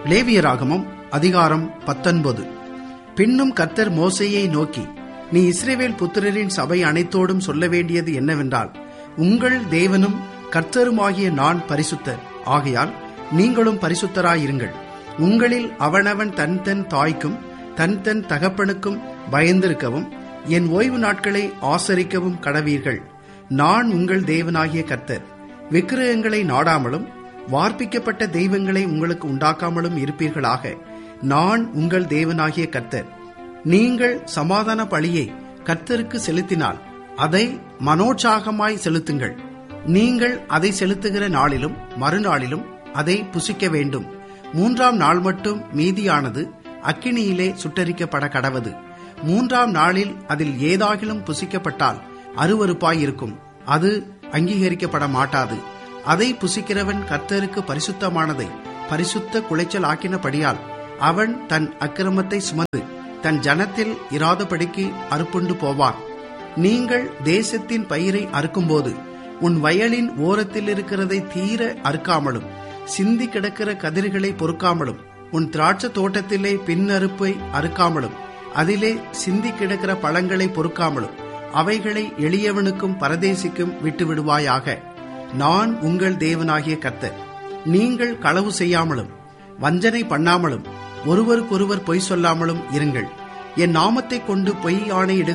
லேவியராகமம் அதிகாரம் பத்தொன்பது பின்னும் கர்த்தர் மோசையை நோக்கி நீ இஸ்ரேவேல் புத்திரரின் சபை அனைத்தோடும் சொல்ல வேண்டியது என்னவென்றால் உங்கள் தேவனும் கர்த்தருமாகிய நான் பரிசுத்தர் ஆகையால் நீங்களும் பரிசுத்தராயிருங்கள் உங்களில் அவனவன் தன் தன் தாய்க்கும் தன் தன் தகப்பனுக்கும் பயந்திருக்கவும் என் ஓய்வு நாட்களை ஆசரிக்கவும் கடவீர்கள் நான் உங்கள் தேவனாகிய கர்த்தர் விக்கிரகங்களை நாடாமலும் வார்ப்பிக்கப்பட்ட தெய்வங்களை உங்களுக்கு உண்டாக்காமலும் இருப்பீர்களாக நான் உங்கள் தேவனாகிய கர்த்தர் நீங்கள் சமாதான பழியை கர்த்தருக்கு செலுத்தினால் அதை மனோற்சாகமாய் செலுத்துங்கள் நீங்கள் அதை செலுத்துகிற நாளிலும் மறுநாளிலும் அதை புசிக்க வேண்டும் மூன்றாம் நாள் மட்டும் மீதியானது அக்கினியிலே சுட்டரிக்கப்பட கடவது மூன்றாம் நாளில் அதில் ஏதாகிலும் புசிக்கப்பட்டால் அருவருப்பாய் இருக்கும் அது அங்கீகரிக்கப்பட மாட்டாது அதை புசிக்கிறவன் கர்த்தருக்கு பரிசுத்தமானதை பரிசுத்த குலைச்சல் ஆக்கினபடியால் அவன் தன் அக்கிரமத்தை சுமந்து தன் ஜனத்தில் இராதபடிக்கு அறுப்புண்டு போவான் நீங்கள் தேசத்தின் பயிரை அறுக்கும்போது உன் வயலின் ஓரத்தில் இருக்கிறதை தீர அறுக்காமலும் சிந்தி கிடக்கிற கதிர்களை பொறுக்காமலும் உன் திராட்சை தோட்டத்திலே பின்னறுப்பை அறுக்காமலும் அதிலே சிந்தி கிடக்கிற பழங்களை பொறுக்காமலும் அவைகளை எளியவனுக்கும் பரதேசிக்கும் விட்டுவிடுவாயாக நான் உங்கள் தேவனாகிய கர்த்தர் நீங்கள் களவு செய்யாமலும் வஞ்சனை பண்ணாமலும் ஒருவருக்கொருவர் பொய் சொல்லாமலும் இருங்கள் என் நாமத்தை கொண்டு பொய் ஆணையிடு